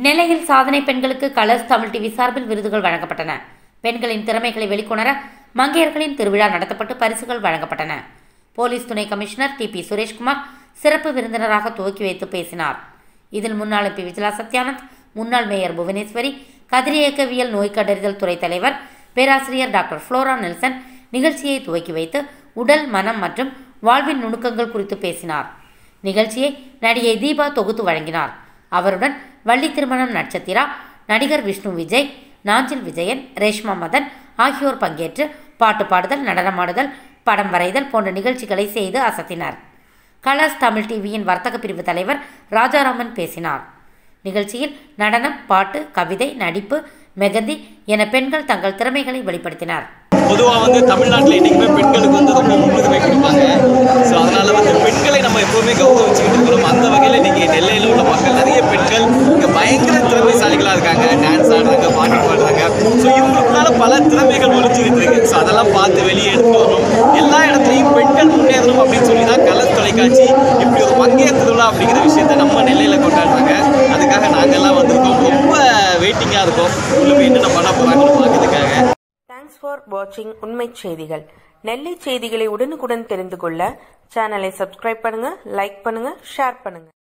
நெல்லையில் சாதனை பெண்களுக்கு கலர்ஸ் தமிழ் டிவி சார்பில் விருதுகள் வழங்கப்பட்டன பெண்களின் திறமைகளை வெளிக்கொணர மங்கையர்களின் திருவிழா நடத்தப்பட்டு பரிசுகள் வழங்கப்பட்டன போலீஸ் துணை கமிஷனர் டி பி சுரேஷ்குமார் சிறப்பு விருந்தினராக துவக்கி வைத்து பேசினார் இதில் முன்னாள் எம்பி விஜிலா சத்யானந்த் முன்னாள் மேயர் புவனேஸ்வரி கதிரியக்கவியல் நோய் கண்டறிதல் துறை தலைவர் பேராசிரியர் டாக்டர் ஃப்ளோரா நெல்சன் நிகழ்ச்சியை துவக்கி வைத்து உடல் மனம் மற்றும் வாழ்வின் நுணுக்கங்கள் குறித்து பேசினார் நிகழ்ச்சியை நடிகை தீபா தொகுத்து வழங்கினார் அவருடன் வள்ளி திருமணம் நட்சத்திரா நடிகர் விஷ்ணு விஜய் நாஞ்சில் விஜயன் ரேஷ்மா மதன் ஆகியோர் பங்கேற்று பாட்டு பாடுதல் நடனமாடுதல் படம் வரைதல் போன்ற நிகழ்ச்சிகளை செய்து அசத்தினர் கலர்ஸ் தமிழ் டிவியின் வர்த்தக பிரிவு தலைவர் ராஜாராமன் பேசினார் நிகழ்ச்சியில் நடனம் பாட்டு கவிதை நடிப்பு மெகந்தி என பெண்கள் தங்கள் திறமைகளை வெளிப்படுத்தினர் பொதுவாக வந்து தமிழ்நாட்டில் என்றைக்குமே பெண்களுக்கு வந்து ரொம்ப முன்னுரிமை கொடுப்பாங்க ஸோ அதனால் வந்து பெண்களை நம்ம எப்போவுமே கௌரவிச்சுக்கிட்டு இருக்கிறோம் அந்த வகையில் இன்றைக்கி நெல்லையில் உள்ள மக்கள் நிறைய பெண்கள் இங்கே பயங்கர திறமைசாலிகளாக இருக்காங்க டான்ஸ் ஆடுறாங்க பாட்டு பாடுறாங்க ஸோ இவங்களுக்குனால பல திறமைகள் ஒழிச்சுக்கிட்டு இருக்கு ஸோ அதெல்லாம் பார்த்து வெளியே எடுத்து வரணும் எல்லா இடத்துலையும் பெண்கள் முன்னேறணும் அப்படின்னு சொல்லி தான் கலர் தொலைக்காட்சி இப்படி ஒரு மங்கையர் திருவிழா அப்படிங்கிற விஷயத்தை நம்ம நெல்லையில் கொண்டாடுறாங்க அதுக்காக நாங்கள்லாம் வந்திருக்கோம் ரொம்ப வெயிட்டிங்காக இருக்கோம் உள்ள போய் என்னென்ன பண்ண போகிறாங்கன்னு பார்க்கறதுக்காக தேங்க்ஸ் ஃபார் வாட்சிங் உண்மை செய்திகள் நெல்லை செய்திகளை உடனுக்குடன் தெரிந்து கொள்ள சேனலை சப்ஸ்கிரைப் பண்ணுங்க லைக் பண்ணுங்க ஷேர் பண்ணுங்க